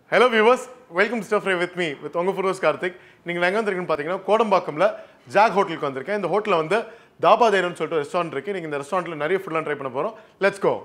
Hello viewers welcome stuff fry with me with உங்கள் ஃபுரோஸ் கார்த்திக் நீங்கள் எங்கே வந்திருக்குன்னு பார்த்தீங்கன்னா கோடம்பாக்கம்ல ஜாக் ஹோட்டலுக்கு வந்திருக்கேன் இந்த ஹோட்டலில் வந்து தாபா தேரம்னு சொல்லிட்டு ரெஸ்டாரண்ட் இருக்குது நீங்கள் இந்த ரெஸ்டாரண்ட்டில் நிறைய ஃபுட்லாம் ட்ரை பண்ண போகிறோம் லெட்ஸ் கோ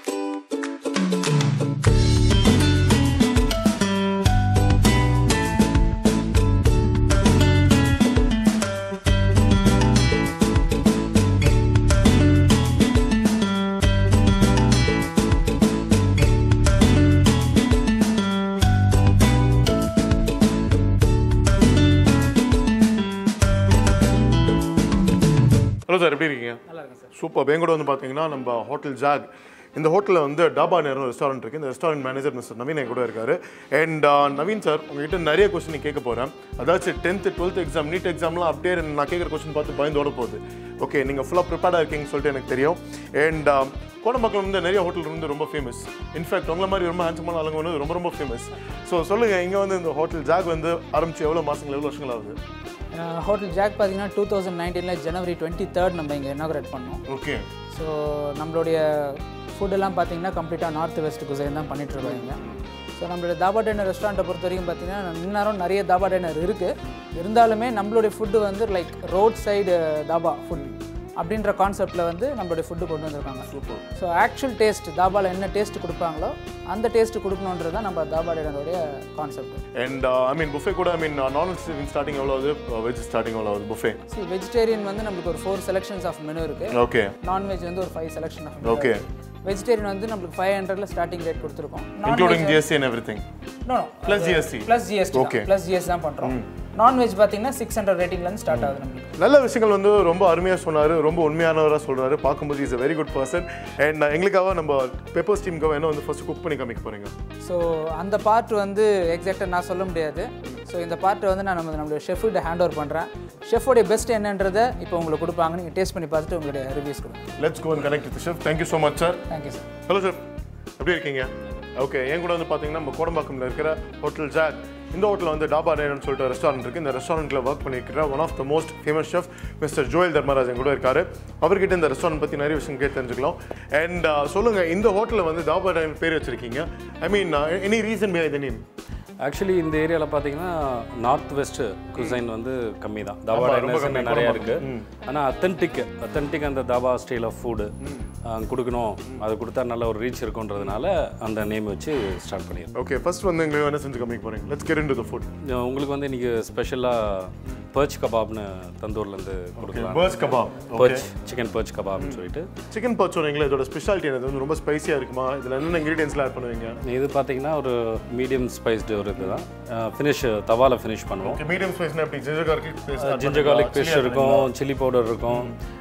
ஹலோ சார் எப்படி இருக்கீங்க நல்லா இருக்கும் சார் சூப்பர் என் கூட வந்து பார்த்தீங்கன்னா நம்ம ஹோட்டல் ஜாக் இந்த ஹோட்டலில் வந்து டாபா நேரம் ரெஸ்டாரண்ட் இருக்குது இந்த ரெஸ்டாரண்ட் மேனேஜர் மிஸ்டர் நவீன் என் கூட இருக்காரு அண்ட் நவீன் சார் உங்ககிட்ட நிறைய கொஸ்டின் கேட்க போகிறேன் அதாச்சும் டென்த்து டுவெல்த் எக்ஸாம் நீட் எக்ஸாம்லாம் அப்படியே நான் கேட்குற கொஸ்டின் பார்த்து பயந்தோட போகுது ஓகே நீங்கள் ஃபுல்லாக ப்ரிப்பேர்டாக இருக்கீங்கன்னு சொல்லிட்டு எனக்கு தெரியும் அண்ட் கோடம்பாக்கம் வந்து நிறைய ஹோட்டல் வந்து ரொம்ப ஃபேமஸ் இன்ஃபேக்ட் உங்களை மாதிரி ரொம்ப ஹேண்ட்ஸமான ஆளுங்க வந்து ரொம்ப ரொம்ப ஃபேமஸ் ஸோ சொல்லுங்கள் இங்கே வந்து இந்த ஹோட்டல் ஜாக் வந்து ஆரம்பிச்சு எவ்வளோ மாதங்கள் எவ்வளோ வருஷங்கள் ஆகுது ஹோட்டல் ஜாக் பார்த்தீங்கன்னா டூ தௌசண்ட் நைன்டீனில் ஜனவரி டுவெண்ட்டி தேர்ட் நம்ம இங்கே இனாகரேட் பண்ணோம் ஓகே ஸோ நம்மளுடைய ஃபுட்டெல்லாம் பார்த்தீங்கன்னா கம்ப்ளீட்டாக நார்த் வெஸ்ட் குசைன் தான் பண்ணிகிட்ருக்கோம் இங்கே ஸோ நம்மளுடைய தாபா டைனர் ரெஸ்டாரண்ட்டை பொறுத்த வரைக்கும் பார்த்தீங்கன்னா இன்னும் நிறைய தாபா டைனர் இருக்குது இருந்தாலுமே நம்மளுடைய ஃபுட்டு வந்து like road side dhaba food அப்படின்ற கான்செப்டில் வந்து நம்மளுடைய ஃபுட்டு கொண்டு வந்திருக்காங்க சூப்பர் ஸோ ஆக்சுவல் டேஸ்ட் தாபாவில் என்ன டேஸ்ட் கொடுப்பாங்களோ அந்த டேஸ்ட் கொடுக்கணுன்றது தான் நம்ம தாபா டைனருடைய concept and I mean buffet கூட ஐ மீன் நான்வெஜ் ஸ்டார்டிங் எவ்வளோ ஆகுது வெஜ் ஸ்டார்டிங் எவ்வளோ ஆகுது புஃபே சி வெஜிடேரியன் வந்து நம்மளுக்கு ஒரு ஃபோர் செலெக்ஷன்ஸ் ஆஃப் மெனு இருக்குது ஓகே நான்வெஜ் வந்து ஒரு five selection of okay vegetarian வந்து நம்மளுக்கு ஃபைவ் ஹண்ட்ரட்ல ஸ்டார்டிங் ரேட் கொடுத்துருக்கோம் including GST and everything no plus GST plus GST Okay. Plus GST தான் பண்ணுறோம் நான்வெஜ் பார்த்தீங்கன்னா சிக்ஸ் ஹண்ட்ரட் ரேட்டிங்லேருந்து ஸ்டார்ட் ஆகுது நம்மளுக்கு நல்ல விஷயங்கள் வந்து ரொம்ப அருமையாக சொன்னார் ரொம்ப உண்மையானவராக சொல்றாரு பார்க்கும்போது is a very good person and எங்களுக்காக நம்ம பெப்பர்ஸ் டீமுக்காக என்ன வந்து ஃபர்ஸ்ட் குக் பண்ணி காமிக்க போறீங்க ஸோ அந்த பார்ட் வந்து எக்ஸாக்டாக நான் சொல்ல முடியாது ஸோ இந்த பார்ட்டை வந்து நான் நம்ம நம்மளுடைய ஷெஃப்கிட்ட ஹேண்ட் ஓவர் பண்ணுறேன் ஷெஃபோடைய பெஸ்ட் என்னன்றதை இப்போ உங்களுக்கு கொடுப்பாங்க நீங்கள் டேஸ்ட் பண்ணி பார்த்துட்டு உங்களுடைய ரிவ்யூஸ் கொடுங்க let's go and connect with chef thank you so much sir thank you sir hello sir எப்படி இருக்கீங்க ஓகே என் கூட வந்து பார்த்தீங்கன்னா நம்ம கோடம்பாக்கம்ல இருக்கிற ஹோட்டல் ஜாக் இந்த ஹோட்டலில் வந்து டாபா ரேனு சொல்லிட்டு ரெஸ்டாரண்ட் இருக்குது இந்த ரெஸ்டாரண்ட்டில் ஒர்க் பண்ணியிருக்கிற one of the most famous chef mister Joel Dharmaraj என் கூட இருக்காரு அவர்கிட்ட இந்த ரெஸ்டாரண்ட் பற்றி நிறைய விஷயம் கேட்டு தெரிஞ்சுக்கலாம் அண்ட் சொல்லுங்கள் இந்த ஹோட்டலில் வந்து டாபா ரேன் பேர் வச்சிருக்கீங்க ஐ மீன் எனி ரீசன் பி த நேம் ஆக்சுவலி இந்த ஏரியாவில் பார்த்தீங்கன்னா நார்த் வெஸ்ட் குசைன் வந்து கம்மி தான் தாபா ஆமா, ரொம்ப டைனர்ஸ் கம்மி, நிறைய ரொம்ப இருக்கு ஆனால் அத்தன்டிக் அத்தன்டிக் அந்த தாபா ஸ்டைல் ஆஃப் ஃபுட்டு கொடுக்கணும் அது கொடுத்தா நல்ல ஒரு ரீச் இருக்குன்றதுனால அந்த நேம் வச்சு ஸ்டார்ட் பண்ணியிருக்கோம் ஓகே ஃபர்ஸ்ட் வந்து எங்களுக்கு என்ன செஞ்சு காமிக்க போகிறீங்க let's get into the food உங்களுக்கு வந்து இன்னைக்கு ஸ்பெஷலாக பர்ச் கபாப்னு தந்தூர்லேருந்து கொடுக்கலாம் பர்ஸ் கபாப் பர்ச் சிக்கன் பர்ச் கபாப்னு சொல்லிட்டு சிக்கன் பர்ச் சொன்னீங்களா இதோட ஸ்பெஷாலிட்டி என்னது வந்து ரொம்ப ஸ்பைசியாக இருக்குமா இதில் என்னென்ன இன்க்ரீடியன்ஸ்லாம் ஆட் பண்ணுவீங்க இது பார்த்தீங்கன்னா ஒரு மீடியம் ஸ்பைஸ்டு ஒரு இதுதான் ஃபினிஷ் தவால ஃபினிஷ் பண்ணுவோம் ஓகே மீடியம் ஸ்பைஸ்னா எப்படி ginger garlic paste ginger garlic paste இருக்கும் சில்லி பவுடர் இருக்கும்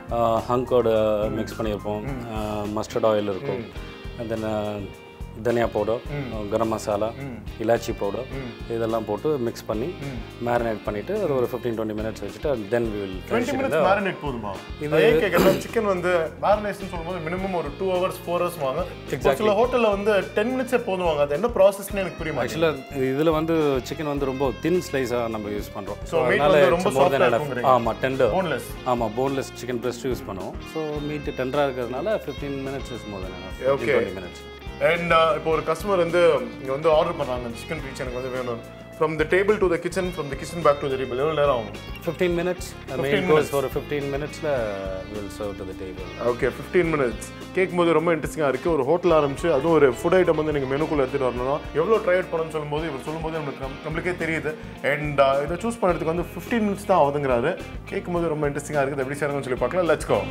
ஹங்கோட மிக்ஸ் பண்ணியிருப்போம் மஸ்டர்ட் ஆயில் இருக்கும் தென் தனியா பவுடர் கரம் மசாலா இலாச்சி பவுடர் இதெல்லாம் போட்டு மிக்ஸ் பண்ணி மேரினேட் பண்ணிவிட்டு அது ஒரு ஃபிஃப்டீன் டுவெண்ட்டி மினிட்ஸ் வச்சுட்டு then will twenty minutes marinate போதுமா இது ஏன் கேட்கலாம் சிக்கன் வந்து மேரினேஷன் சொல்லும்போது மினிமம் ஒரு டூ ஹவர்ஸ் ஃபோர் ஹவர்ஸ் வாங்க ஒரு சில ஹோட்டலில் வந்து டென் மினிட்ஸே போதுவாங்க அது என்ன ப்ராசஸ்னு எனக்கு புரிய மாட்டேங்குது ஆக்சுவலாக இதில் வந்து சிக்கன் வந்து ரொம்ப தின் ஸ்லைஸாக நம்ம யூஸ் பண்ணுறோம் So, meat வந்து ரொம்ப soft ஆ இருக்குங்கிறீங்க. ஆமாம் டெண்டர் போன்லெஸ் ஆமாம் போன்லெஸ் சிக்கன் பிரஸ்ட் யூஸ் பண்ணுவோம் ஸோ மீட் டெண்டராக இருக்கிறதுனால fifteen minutes is more then Okay. Twenty minutes and இப்போ ஒரு கஸ்டமர் வந்து இங்கே வந்து ஆர்டர் பண்ணுறாங்க சிக்கன் பீச் எனக்கு வந்து வேணும் from the table to the kitchen from the kitchen back to the table எவ்வளோ நேரம் ஆகும் ஃபிஃப்டீன் மினிட்ஸ் மெயின் கோர்ஸ் ஒரு ஃபிஃப்டீன் மினிட்ஸில் will serve to the table okay fifteen minutes கேட்கும்போது ரொம்ப இன்ட்ரெஸ்டிங்காக இருக்குது ஒரு ஹோட்டல் ஆரம்பிச்சு அதுவும் ஒரு ஃபுட் ஐட்டம் வந்து நீங்கள் மெனுக்குள்ளே எடுத்துகிட்டு வரணும்னா எவ்வளோ ட்ரை அவுட் பண்ணணும்னு சொல்லும்போது இவர் சொல்லும்போது நம்மளுக்கு நம்- நம்மளுக்கே தெரியுது அண்ட் இதை சூஸ் பண்ணுறதுக்கு வந்து ஃபிஃப்டீன் மினிட்ஸ் தான் ஆகுதுங்கிறாரு கேட்கும்போது ரொம்ப இன்ட்ரெஸ்டிங்காக இருக்குது எப்படி செய்யணும்னு சொல்லி பார்க்கலாம் let's go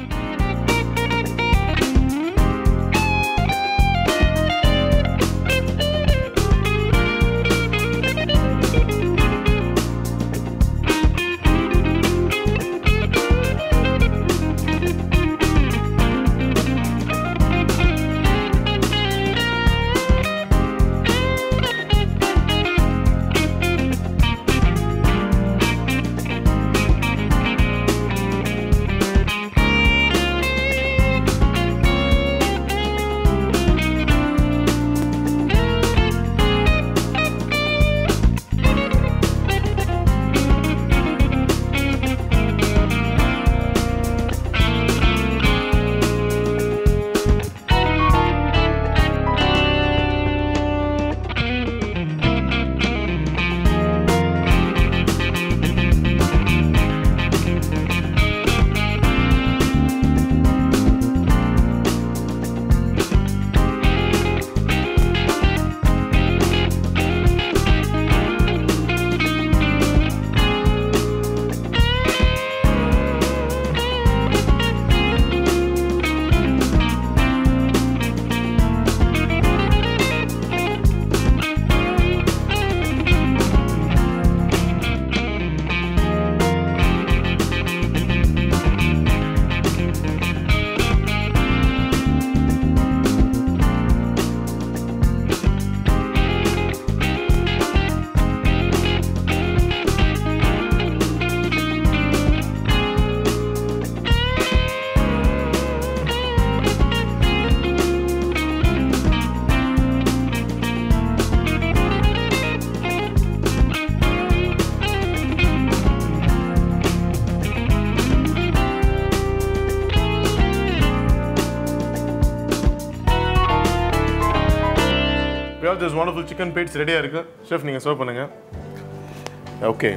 we have this wonderful chicken plates ரெடியாக இருக்கு ஷெஃப் நீங்கள் சர்வ் பண்ணுங்க ஓகே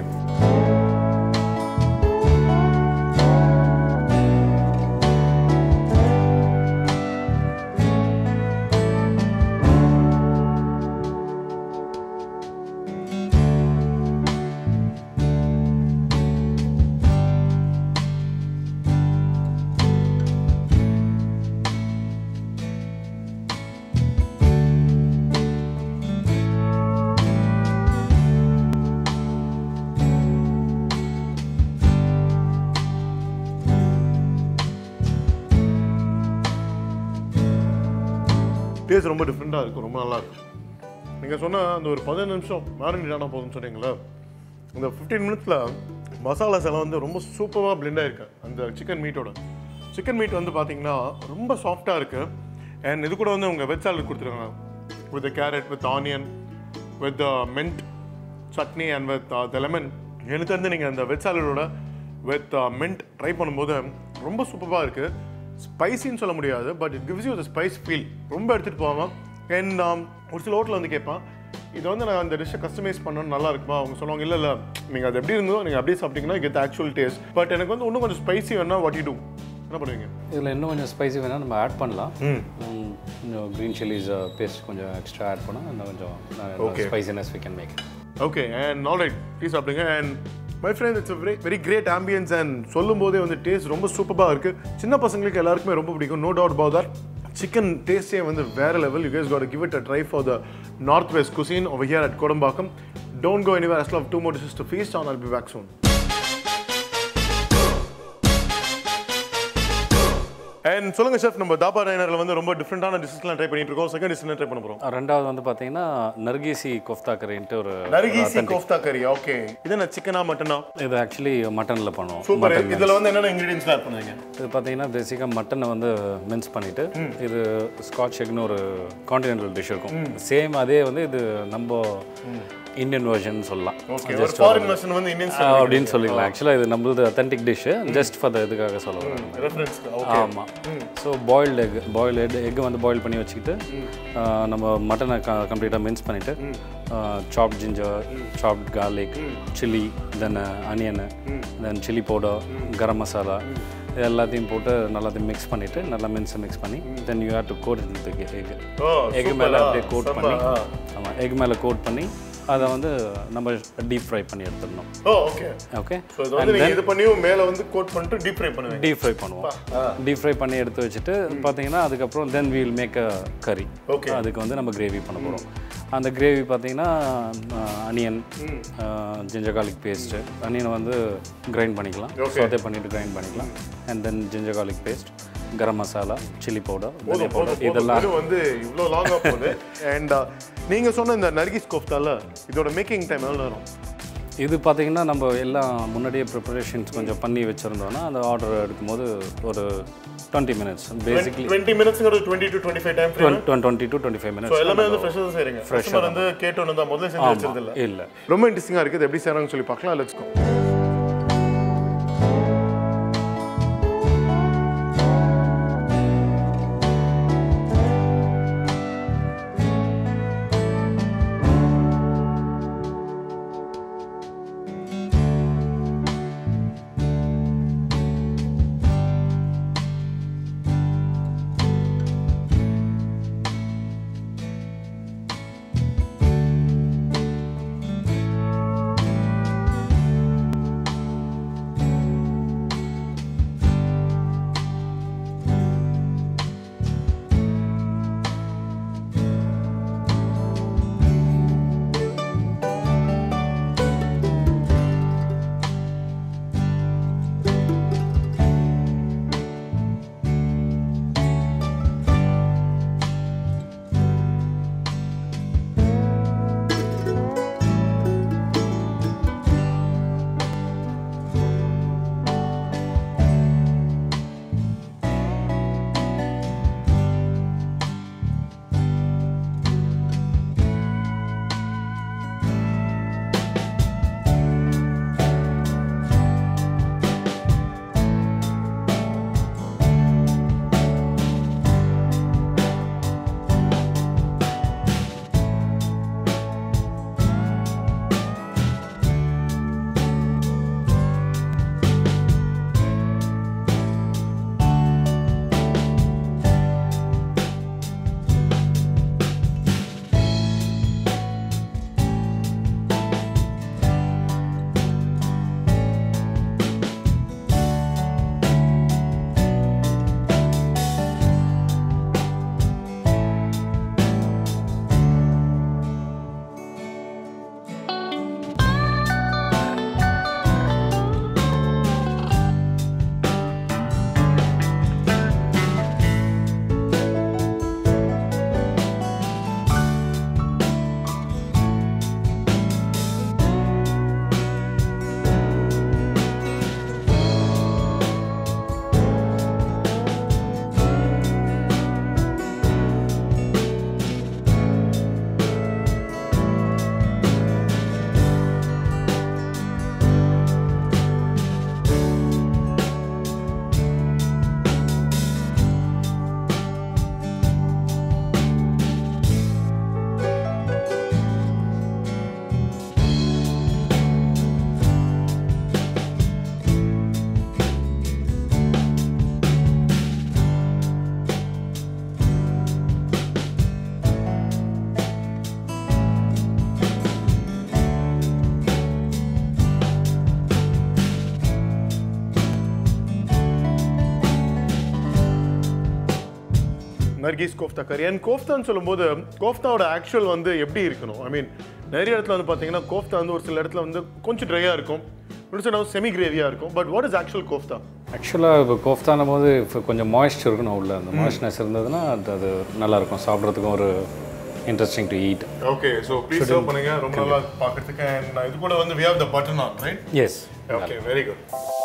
டேஸ்ட் ரொம்ப டிஃப்ரெண்ட்டாக இருக்கும் ரொம்ப நல்லா இருக்கும் நீங்கள் சொன்ன அந்த ஒரு பதினஞ்சு நிமிஷம் மேரினேட் ஆனால் போதும்னு சொன்னீங்களே அந்த ஃபிஃப்டீன் மினிட்ஸில் மசாலாஸ் எல்லாம் வந்து ரொம்ப சூப்பராக பிளெண்ட் ஆயிருக்கு அந்த சிக்கன் மீட்டோட சிக்கன் மீட் வந்து பார்த்தீங்கன்னா ரொம்ப சாஃப்டாக இருக்குது அண்ட் இது கூட வந்து உங்கள் வெஜ் சாலட் கொடுத்துருக்காங்க with carrot with onion with mint chutney and with the lemon எனக்கு தெரிஞ்சு நீங்கள் அந்த வெஜ் சாலடோட வித் மென்ட் ட்ரை பண்ணும்போது ரொம்ப சூப்பராக இருக்குது ஸ்பைசின்னு சொல்ல முடியாது but it gives you the spice feel ரொம்ப எடுத்துகிட்டு போவாங்க அண்ட் ஒரு சில ஹோட்டலில் வந்து கேட்பான் இது வந்து நான் அந்த டிஷ்ஷை கஸ்டமைஸ் பண்ணணும் நல்லா இருக்குமா அவங்க சொல்லுவாங்க இல்லை இல்லை நீங்கள் அது எப்படி இருந்தோ நீங்கள் அப்படியே சாப்பிட்டீங்கன்னா கெட் ஆக்சுவல் டேஸ்ட் பட் எனக்கு வந்து இன்னும் கொஞ்சம் ஸ்பைசி வேணா வாட் யூ டூ என்ன பண்ணுவீங்க இதில் இன்னும் கொஞ்சம் ஸ்பைசி வேணால் நம்ம ஆட் பண்ணலாம் ம், கொஞ்சம் க்ரீன் சில்லிஸ் பேஸ்ட் கொஞ்சம் எக்ஸ்ட்ரா ஆட் பண்ணால் இன்னும் கொஞ்சம் spiciness we can make okay and all right please சாப்பிடுங்க and my friend it's very very great ambience and சொல்லும் போதே வந்து டேஸ்ட் ரொம்ப சூப்பராக இருக்குது சின்ன பசங்களுக்கு எல்லாருக்குமே ரொம்ப பிடிக்கும் no doubt about that chicken டேஸ்டே வந்து வேற level you guys got give it a try for the north west cuisine over here at Kodambakkam don't go anywhere as love two more dishes to feast on I'll be back soon and சொல்லுங்க chef நம்ம தாபா டைனர்ல வந்து ரொம்ப டிஃப்ரெண்டான டிஷ்ஸ்லாம் try பண்ணிட்டு இருக்கோம் second dish என்ன try பண்ண போறோம் ரெண்டாவது வந்து பார்த்தீங்கன்னா நர்கீசி கோஃப்தா கறின்ட்டு ஒரு நரிகீசி கோஃப்தா கறி ஓகே இது என்ன சிக்கனா மட்டனா இது ஆக்சுவலி மட்டனில் பண்ணுவோம் சூப்பர் இதுல வந்து என்னென்ன இன்கிரீடியன்ஸ்லாம் ஆட் பண்ணுவீங்க இது பார்த்தீங்கன்னா பேசிக்காக மட்டனை வந்து மின்ஸ் பண்ணிவிட்டு இது ஸ்காட்ச் எக்னு ஒரு கான்டினென்டல் டிஷ் இருக்கும் சேம் அதே வந்து இது நம்ம இந்தியன் வெர்ஷன் சொல்லலாம் ஓகே ஒரு ஃபாரின் வெர்ஷன் வந்து இந்தியன் ஆ, அப்படின்னு சொல்லிக்கலாம் ஆக்சுவலாக இது நம்மளது authentic dish just for the இதுக்காக சொல்லுவேன் ரெஃபரன்ஸ் ஆமாம் so boiled egg boil egg egg வந்து பாயில் பண்ணி வச்சுக்கிட்டு ஆ, நம்ம மட்டனை க கம்ப்ளீட்டாக மின்ஸ் பண்ணிவிட்டு chopped ginger chopped garlic chilli then onion then chilli powder garam masala இது எல்லாத்தையும் போட்டு நல்லாத்தையும் மிக்ஸ் பண்ணிவிட்டு நல்லா மின்ஸை மிக்ஸ் பண்ணி then you have to coat இந்த எக் ஓ எக் மேலே அப்படியே கோட் பண்ணி ஆமாம் எக் மேலே கோட் பண்ணி அதை வந்து நம்ம டீப் ஃப்ரை பண்ணி எடுத்துடணும் ஓ ஓகே ஓகே சோ இது வந்து நீங்க இது பண்ணியும் மேல வந்து கோட் பண்ணிட்டு டீப் ஃப்ரை பண்ணுவீங்க டீப் ஃப்ரை பண்ணுவோம் டீப் ஃப்ரை பண்ணி எடுத்து வச்சுட்டு பார்த்தீங்கன்னா அதுக்கப்புறம் தென் வீல் மேக் அ கறி Okay. அதுக்கு வந்து நம்ம கிரேவி பண்ண போகிறோம் அந்த கிரேவி பார்த்தீங்கன்னா அனியன் ஜிஞ்சர் garlic பேஸ்ட்டு அனியனை வந்து கிரைண்ட் பண்ணிக்கலாம் சோத்தே பண்ணிட்டு கிரைண்ட் பண்ணிக்கலாம் and then ginger garlic paste garam masala chilli powder தனியா பவுடர் இதெல்லாம் இது வந்து இவ்ளோ லாங்கா போகுது அண்ட் நீங்க சொன்ன இந்த நர்கிஸ் கோஃப்தால இதோட மேக்கிங் டைம் எவ்வளவு நேரம் இது பார்த்தீங்கன்னா நம்ம எல்லாம் முன்னாடியே ப்ரிப்பரேஷன்ஸ் கொஞ்சம் பண்ணி வச்சுருந்தோம்னா அந்த ஆர்டர் எடுக்கும்போது ஒரு டுவெண்ட்டி மினிட்ஸ் பேசிக்லி 20 மினிட்ஸ்ங்கிறது 20 to 25 time frame twenty to twenty five so minutes எல்லாமே வந்து ஃப்ரெஷ்ஷாக தான் செய்றீங்க கஸ்டமர் வந்து கேட்டோன்னு தான் முதல்ல செஞ்சு வச்சது இல்ல இல்லை ரொம்ப இன்ட்ரெஸ்டிங்காக இருக்குது எப்படி செய்கிறாங்கன்னு சொல்லி பார்க்கலாம் லெட்ஸ் கோ நர்கீஸ் கோஃப்தா கறி அண்ட் கோஃப்தான்னு சொல்லும்போது கோஃப்தாவோட ஆக்சுவல் வந்து எப்படி இருக்கணும் ஐ மீன் நிறைய இடத்துல வந்து பார்த்தீங்கன்னா கோஃப்தா வந்து ஒரு சில இடத்துல வந்து கொஞ்சம் ட்ரையாக இருக்கும் ஒரு சில செமி கிரேவியாக இருக்கும் but what is actual kofta ஆக்சுவலாக இப்போ கோஃப்தானும் போது இப்போ கொஞ்சம் மாய்ஸ்சர் இருக்கணும் உள்ள அந்த மாய்ஸ்ட்னஸ் இருந்ததுன்னா அது அது நல்லாயிருக்கும் சாப்பிட்றதுக்கும் ஒரு interesting to eat okay so please serve பண்ணுங்க ரொம்ப நல்லா பார்க்கறதுக்கு அண்ட் இது கூட வந்து we have the button on right yes okay very good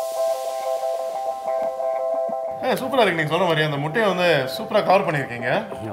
ஏ சூப்பராக இருக்கு நீங்கள் சொன்ன மாதிரி அந்த முட்டையை வந்து சூப்பராக கவர் பண்ணியிருக்கீங்க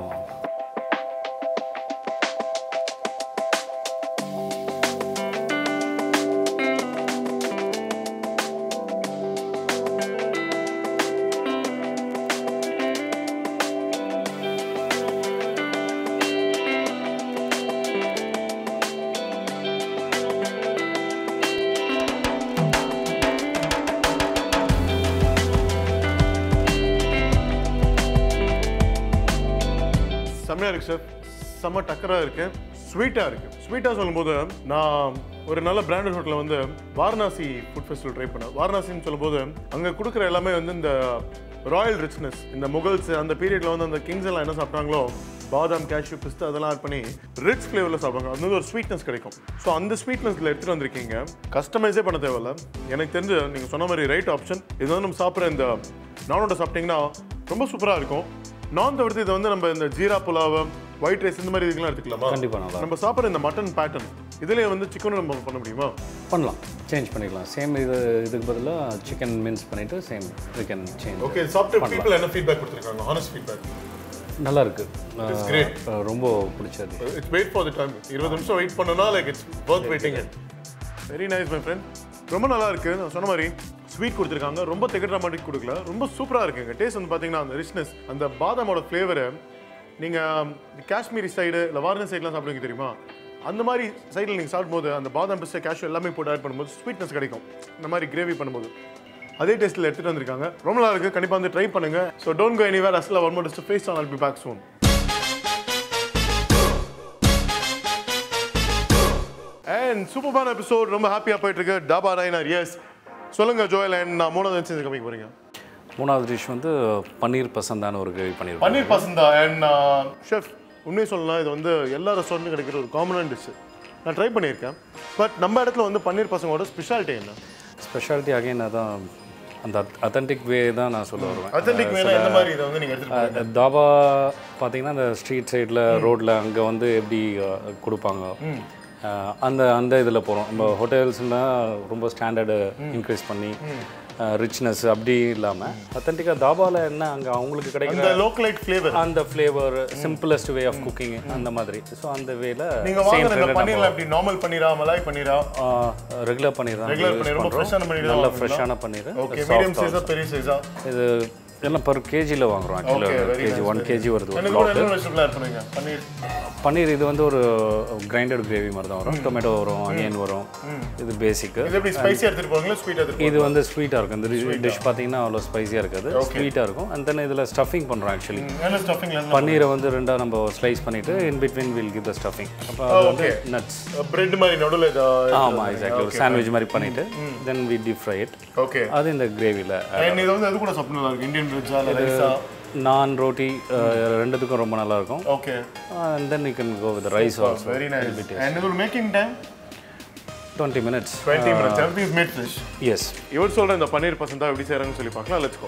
செம்மையாக இருக்கு சார் செம்ம டக்கராக இருக்கு ஸ்வீட்டாக இருக்கு ஸ்வீட்டாக சொல்லும்போது நான் ஒரு நல்ல பிராண்டட் ஹோட்டலில் வந்து வாரணாசி ஃபுட் ஃபெஸ்டிவல் ட்ரை பண்ணேன் வாரணாசின்னு சொல்லும்போது அங்கே கொடுக்குற எல்லாமே வந்து இந்த ராயல் ரிச்னஸ் இந்த முகல்ஸ் அந்த பீரியடில் வந்து அந்த கிங்ஸ் எல்லாம் என்ன சாப்பிட்டாங்களோ பாதாம் கேஷ்யூ பிஸ்தா அதெல்லாம் ஆட் பண்ணி ரிச் ஃப்ளேவரில் சாப்பிடுவாங்க அது வந்து ஒரு ஸ்வீட்னஸ் கிடைக்கும் ஸோ அந்த ஸ்வீட்னஸில் எடுத்துகிட்டு வந்திருக்கீங்க கஸ்டமைஸே பண்ண தேவையில்ல எனக்கு தெரிஞ்சு நீங்கள் சொன்ன மாதிரி ரைட் ஆப்ஷன் இது வந்து நம்ம சாப்பிட்ற இந்த நானோட சாப்பிட்டீங்கன்னா ரொம்ப சூப்பராக இருக்கும் நான் தவிர்த்து இது வந்து நம்ம இந்த ஜீரா புலாவ் ஒயிட் ரைஸ் இந்த மாதிரி இதுக்கெல்லாம் எடுத்துக்கலாமா கண்டிப்பாக நல்லா நம்ம சாப்பிட்ற இந்த மட்டன் பேட்டர்ன் இதுலயே வந்து சிக்கனும் நம்ம பண்ண முடியுமா பண்ணலாம் சேஞ்ச் பண்ணிக்கலாம் சேம் இது இதுக்கு பதிலாக சிக்கன் மின்ஸ் பண்ணிவிட்டு same we can change okay சாப்பிட்டு பீப்புள் என்ன ஃபீட்பேக் கொடுத்துருக்காங்க ஹானஸ்ட் ஃபீட்பேக் நல்லா இருக்கு It's great. அஹ் ரொம்ப பிடிச்சது it's wait for the time இருபது நிமிஷம் வெயிட் பண்ணனா like it's worth waiting it very nice my friend ரொம்ப நல்லா இருக்கு நான் சொன்ன மாதிரி ஸ்வீட் கொடுத்துருக்காங்க ரொம்ப திகட்டுற மாதிரி கொடுக்கல ரொம்ப சூப்பராக இருக்குங்க டேஸ்ட் வந்து பார்த்தீங்கன்னா அந்த ரிச்னஸ் அந்த பாதாமோட ஃப்ளேவரை நீங்கள் காஷ்மீரி சைடு இல்லை வாரணாசி சைட்லாம் சாப்பிடுவீங்க தெரியுமா அந்த மாதிரி சைடில் நீங்கள் சாப்பிடும்போது அந்த பாதாம் பிஸ்டா கேஷ்யூ எல்லாமே போட்டு ஆட் பண்ணும்போது ஸ்வீட்னஸ் கிடைக்கும் இந்த மாதிரி கிரேவி பண்ணும்போது அதே டேஸ்ட்டில் எடுத்துகிட்டு வந்திருக்காங்க ரொம்ப நல்லா இருக்குது கண்டிப்பாக வந்து ட்ரை பண்ணுங்க so don't go anywhere as well one more dish face on I'll be back soon and சூப்பரான எபிசோட் ரொம்ப ஹாப்பியாக போயிட்டு இருக்கு டாபா ரைனர் எஸ் சொல்லுங்க ஜோயல் அண்ட் நான் மூணாவது செஞ்சு காமிக்க போறீங்க மூணாவது டிஷ் வந்து பன்னீர் பசந்தான ஒரு கிரேவி பண்ணியிருக்கோம் பன்னீர் பசந்தா அண்ட் ஷெஃப் உண்மையை சொல்லலாம் இது வந்து எல்லா ரெஸ்டாரண்ட்டும் கிடைக்கிற ஒரு காமனான டிஷ் நான் ட்ரை பண்ணியிருக்கேன் பட் நம்ம இடத்துல வந்து பன்னீர் பசங்களோட ஸ்பெஷாலிட்டி என்ன ஸ்பெஷாலிட்டி அகைன் அதான் அந்த அத்தன்டிக் வே தான் நான் சொல்ல வருவேன் அத்தன்டிக் வேணா எந்த மாதிரி இதை வந்து நீங்கள் எடுத்துகிட்டு அஹ் தாபா பார்த்தீங்கன்னா இந்த ஸ்ட்ரீட் சைடில் ரோட்டில் அங்கே வந்து எப்படி அஹ், கொடுப்பாங்க அஹ், அந்த அந்த இதில் போகிறோம் நம்ம ஹோட்டல்ஸ்னால் ரொம்ப ஸ்டாண்டர்டு இன்க்ரீஸ் பண்ணி ரிச்னஸ் அப்படி இல்லாமல் அத்தன்டிக்காக தாபாவில் என்ன அங்கே அவங்களுக்கு கிடைக்கிற அந்த லோக்கலைட் ஃப்ளேவர் அந்த flavour simplest way of cooking அந்த மாதிரி ஸோ அந்த வேல நீங்கள் வாங்குற இந்த பன்னீர்ல எப்படி நார்மல் பன்னீரா மலாய் பன்னீரா ரெகுலர் பன்னீர் தான் Regular use பன்னீர், ரொம்ப பண்றோம். fresh ஆன பன்னீர் தான் நல்ல வாங்குவீங்களா? ஃப்ரெஷ்ஷான பன்னீர் ஓகே மீடியம் சைஸா பெரிய சைஸா இது எல்லாம் பர் கேஜியில் வாங்குறோம் Okay, ஆக்சுவலாக very கேஜி ஒன் கேஜி வருது ஒரு எனக்கு கூட என்ன வெஜிடபிள் ஆட் பண்ணுவீங்க பன்னீர் பன்னீர் இது வந்து ஒரு கிரைண்டட் கிரேவி மாதிரி தான் வரும் டொமேட்டோ வரும் ஆனியன் வரும் இது பேசிக்கு இது எப்படி ஸ்பைசி எடுத்துட்டு போவீங்களா ஸ்வீட் எடுத்துட்டு இது வந்து ஸ்வீட்டாக இருக்கும் இந்த டிஷ் பார்த்தீங்கன்னா அவ்வளோ ஸ்பைஸியாக இருக்காது ஸ்வீட்டாக இருக்கும் அண்ட் தென் இதில் ஸ்டஃபிங் பண்ணுறோம் ஆக்சுவலி போவீங்க என்ன ஸ்டஃபிங்ல என்ன பன்னீரை வந்து ரெண்டா நம்ம ஸ்லைஸ் பண்ணிட்டு in between will give the stuffing அப்போ அது வந்து நட்ஸ் பிரெட் மாதிரி நடுவில் ஆமாம் எக்ஸாக்ட்லி ஒரு சாண்ட்விச் மாதிரி பண்ணிட்டு then we deep fry it okay அது இந்த கிரேவியில் அண்ட் இது வந்து அது கூட சாப்பிட்டு நல்லா இருக்கு இந்தியன் வெஜ்ஜா இல்லை ரைஸா நான் ரோட்டி ரெண்டுத்துக்கும் ரொம்ப நல்லா இருக்கும் okay and then you can go with rice also very nice and இது making time twenty minutes 20 minutes everything is made fresh yes இவர் சொல்ற இந்த பன்னீர் பசந்தா எப்படி செய்றாங்கன்னு சொல்லி பார்க்கலாம் let's go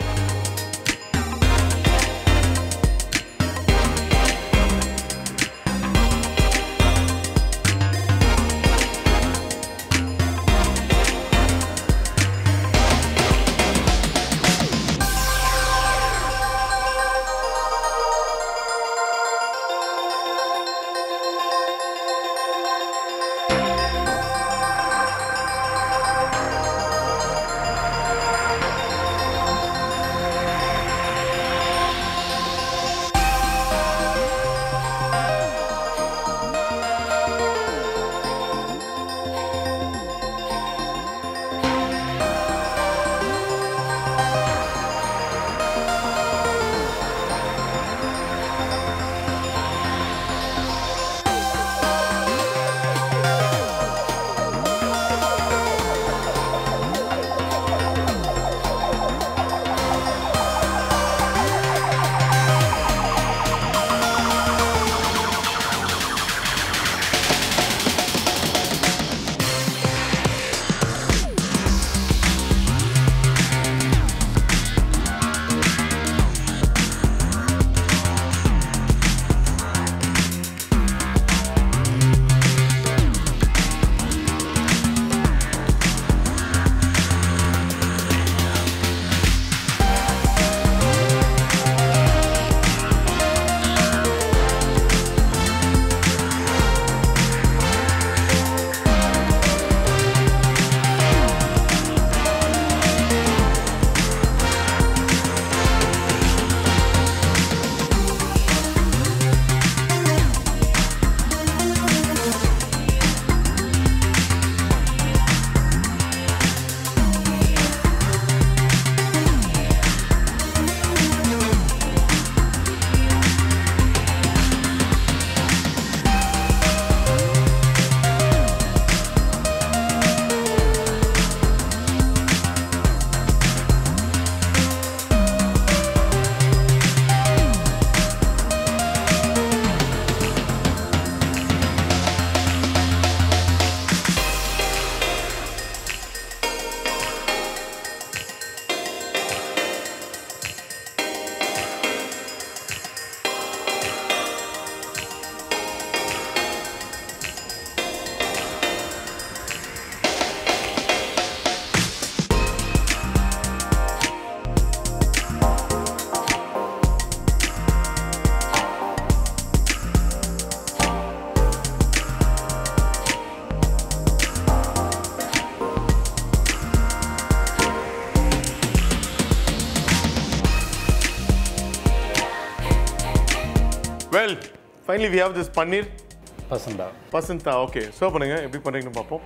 well finally we have this paneer pasanda pasanda okay serve பண்ணுங்க எப்படி பண்ணுறீங்கன்னு பார்ப்போம்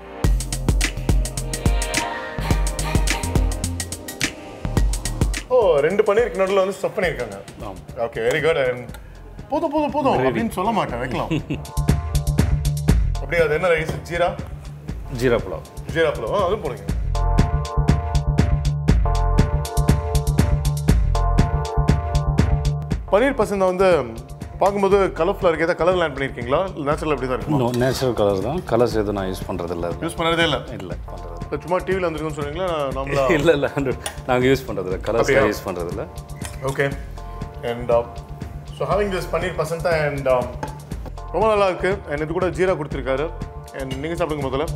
ஓ ரெண்டு பன்னீருக்கு நடுவில் வந்து ஸ்டஃப் பண்ணியிருக்காங்க ஆமாம் ஓகே வெரி குட் அண்ட் போதும் போதும் போதும் அப்படின்னு சொல்ல மாட்டேன் வைக்கலாம் அப்படியே அது என்ன ரைஸ் ஜீரா ஜீரா புலாவ் ஜீரா புலாவ் ஆ, அதுவும் போடுங்க பன்னீர் பசந்தா வந்து பார்க்கும்போது கலர்ஃபுல்லாக இருக்கு ஏதாவது கலர் லேண்ட் பண்ணியிருக்கீங்களா நேச்சுரல் அப்படி தான் இருக்குமா நேச்சுரல் கலர் தான் கலர்ஸ் எதுவும் நான் யூஸ் பண்ணுறதில்ல யூஸ் பண்ணதே இல்லை இல்லை பண்ணுறது இப்போ சும்மா டிவியில் வந்துருக்குன்னு சொன்னீங்களா நார்மலா இல்லை இல்லை நாங்கள் யூஸ் பண்ணுறதில்ல கலர்ஸ் அப்படியா? யூஸ் பண்ணுறதில்ல okay and so having this paneer pasanda and ரொம்ப நல்லா இருக்கு அண்ட் இது கூட ஜீரா கொடுத்துருக்காரு அண்ட் நீங்கள் சாப்பிடுங்க முதல்ல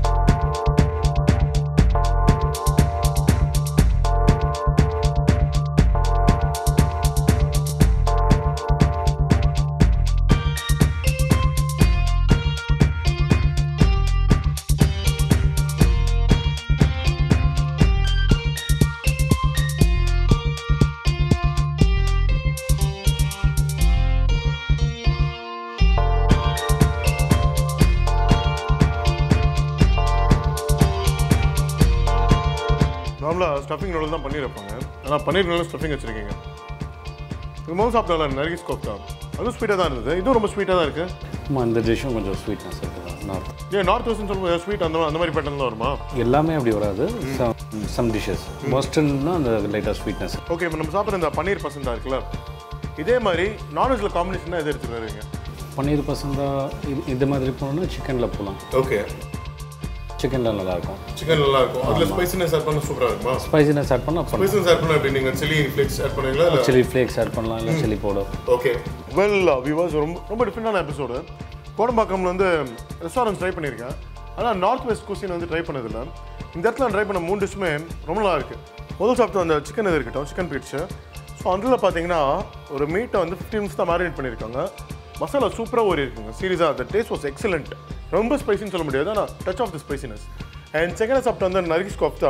நார்மலாக ஸ்டஃபிங் நூடல் தான் பன்னீர் வைப்பாங்க ஆனால் பன்னீர் நூடல் ஸ்டஃபிங் வச்சிருக்கீங்க இது மோஸ்ட் சாப்பிட்டா நரிகிஸ் கோப்தா அதுவும் ஸ்வீட்டாக தான் இருந்தது இதுவும் ரொம்ப ஸ்வீட்டாக தான் இருக்குது ஆமாம் இந்த டிஷ்ஷும் கொஞ்சம் ஸ்வீட்னஸ் இருக்குது நார்த் ஏன் நார்த் வெஸ்ட்னு சொல்லும்போது ஸ்வீட் அந்த அந்த மாதிரி பேட்டர்ன் தான் வருமா எல்லாமே அப்படி வராது சம் டிஷ்ஷஸ் மஸ்டர்ட்னா அந்த லைட்டாக ஸ்வீட்னஸ் ஓகே இப்போ நம்ம சாப்பிட்ற இந்த பன்னீர் பசந்தா இருக்குல்ல இதே மாதிரி நான்வெஜ்ல காம்பினேஷனாக எது எடுத்துட்டு வருவீங்க பன்னீர் பசந்தா இது இது மாதிரி போனோம்னா சிக்கனில் போகலாம் ஓகே சிக்கனில் நல்லாயிருக்கும் சிக்கன் நல்லா இருக்கும் அதில் ஸ்பைசினஸ் ஆட் பண்ண சூப்பராக இருக்குமா ஸ்பைசினஸ் ஆட் பண்ணால் பண்ணலாம் ஸ்பைசினஸ் ஆட் பண்ண எப்படி நீங்கள் சில்லி ஃப்ளேக்ஸ் ஆட் பண்ணுவீங்களா இல்லை சில்லி ஃப்ளேக்ஸ் ஆட் பண்ணலாம் இல்லை chilli powder okay well viewers ரொம்ப ரொம்ப டிஃப்ரெண்டான எபிசோடு கோடம்பாக்கம்ல வந்து ரெஸ்டாரண்ட்ஸ் ட்ரை பண்ணியிருக்கேன் ஆனால் நார்த் வெஸ்ட் குசின் வந்து ட்ரை பண்ணதில்லை இந்த இடத்துல ட்ரை பண்ண மூணு டிஷ்ஷுமே ரொம்ப நல்லா இருக்குது முதல் சாப்பிட்டு அந்த சிக்கன் இது இருக்கட்டும் சிக்கன் பீட்ஸு ஸோ அதில் பார்த்தீங்கன்னா ஒரு மீட்டை வந்து ஃபிஃப்டி மினிட்ஸ் தான் மேரினேட் பண்ணியிருக்காங்க மசாலா சூப்பராக ஊறி இருக்குங்க சீரியஸாக அந்த டேஸ்ட் வாஸ் எக்ஸலண்ட் ரொம்ப ஸ்பைசின்னு சொல்ல முடியாது ஆனால் touch of the spiciness and second சாப்பிட்டு வந்து நரிகிஸ் கோப்தா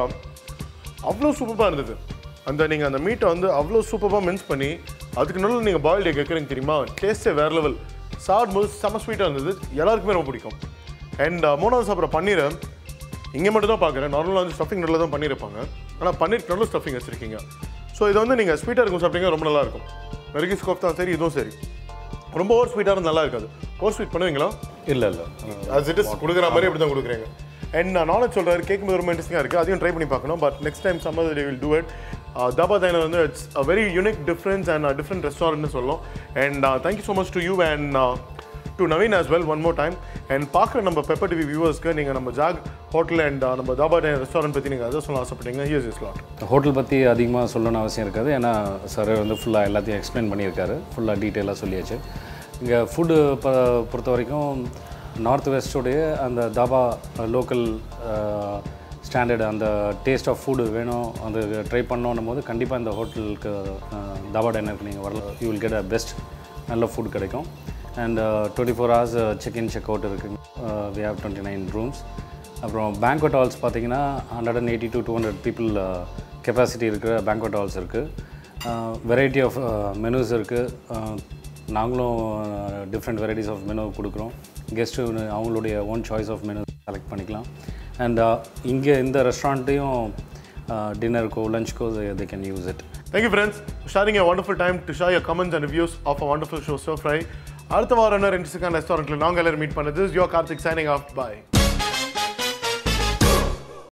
அவ்வளோ சூப்பராக இருந்தது அந்த நீங்கள் அந்த மீட்டை வந்து அவ்வளோ சூப்பராக மின்ஸ் பண்ணி அதுக்கு நடுவில் நீங்கள் பாயில்டு எக் வைக்கிறீங்க தெரியுமா டேஸ்ட்டே வேறு லெவல் சாப்பிடும்போது செம ஸ்வீட்டாக இருந்தது எல்லாருக்குமே ரொம்ப பிடிக்கும் அண்ட் மூணாவது சாப்பிட்ற பன்னீரை இங்கே மட்டும் தான் பார்க்குறேன் நார்மலாக வந்து ஸ்டஃபிங் நடுவில் தான் பண்ணியிருப்பாங்க ஆனால் பன்னீர் நடுவில் ஸ்டஃபிங் வச்சுருக்கீங்க ஸோ இது வந்து நீங்கள் ஸ்வீட்டாக இருக்கும் சாப்பிட்டீங்க ரொம்ப நல்லா இருக்கும் மெருகிஸ் கோஃப்தா சரி இதுவும் சரி ரொம்ப ஓவர் ஸ்வீட்டாக இருந்தால் நல்லா இருக்காது ஓவர் ஸ்வீட் பண்ணுவீங்களா இல்லை இல்லை as it is கொடுக்குற மாதிரி அப்படி தான் கொடுக்குறீங்க அண்ட் நான் நாலேஜ் சொல்கிறாரு கேட்கும்போது ரொம்ப இன்ட்ரெஸ்டிங்காக இருக்குது அதையும் ட்ரை பண்ணி பார்க்கணும் but next time some other day will do it dhaba diner வந்து it's a very unique difference and different ரெஸ்டாரண்ட்னு சொல்லலாம் and thank you so much to you and to Naveen as well one more time and பார்க்குற நம்ம pepper TV வியூவர்ஸ்க்கு நீங்கள் நம்ம jack hotel and நம்ம dhaba டைனா restaurant பற்றி நீங்கள் அதை சொல்ல ஆசைப்பட்டீங்க ஹியர்ஸ் இஸ் லாட் ஹோட்டல் பற்றி அதிகமாக சொல்லணும்னு அவசியம் இருக்காது ஏன்னா சார் வந்து ஃபுல்லாக எல்லாத்தையும் எக்ஸ்பிளைன் பண்ணியிருக்காரு ஃபுல்லாக டீட்டெயிலாக சொல்லியாச்சு இங்கே ஃபுட்டு ப பொறுத்த வரைக்கும் நார்த் வெஸ்டோடைய அந்த தாபா லோக்கல் ஸ்டாண்டர்டு அந்த டேஸ்ட் ஆஃப் ஃபுட்டு வேணும் அந்த ட்ரை பண்ணோன்னும் போது கண்டிப்பாக இந்த ஹோட்டலுக்கு தாபா டைனருக்கு நீங்கள் வரலாம் you will get a best நல்ல ஃபுட் கிடைக்கும் and twenty four hours check in check out இருக்குது we have twenty nine rooms அப்புறம் பேங்க்வெட் ஹால்ஸ் பார்த்தீங்கன்னா hundred and eighty to two hundred people capacity இருக்கிற பேங்க்வெட் ஹால்ஸ் இருக்குது variety of menus இருக்குது நாங்களும் different varieties of menu கொடுக்குறோம் guest அவங்களுடைய own choice of menu select பண்ணிக்கலாம் அண்ட் இங்கே இந்த ரெஸ்டாரண்ட்டையும் டின்னருக்கோ லஞ்சுக்கோ they can use it Thank you, friends, for sharing a wonderful time to share your comments and reviews of a wonderful show, Stir Fry. அடுத்த வாரம் ரெண்டு செகண்ட் ரெஸ்டாரண்ட்டில் நாங்கள் எல்லாரும் மீட் பண்ணது your Karthik signing off bye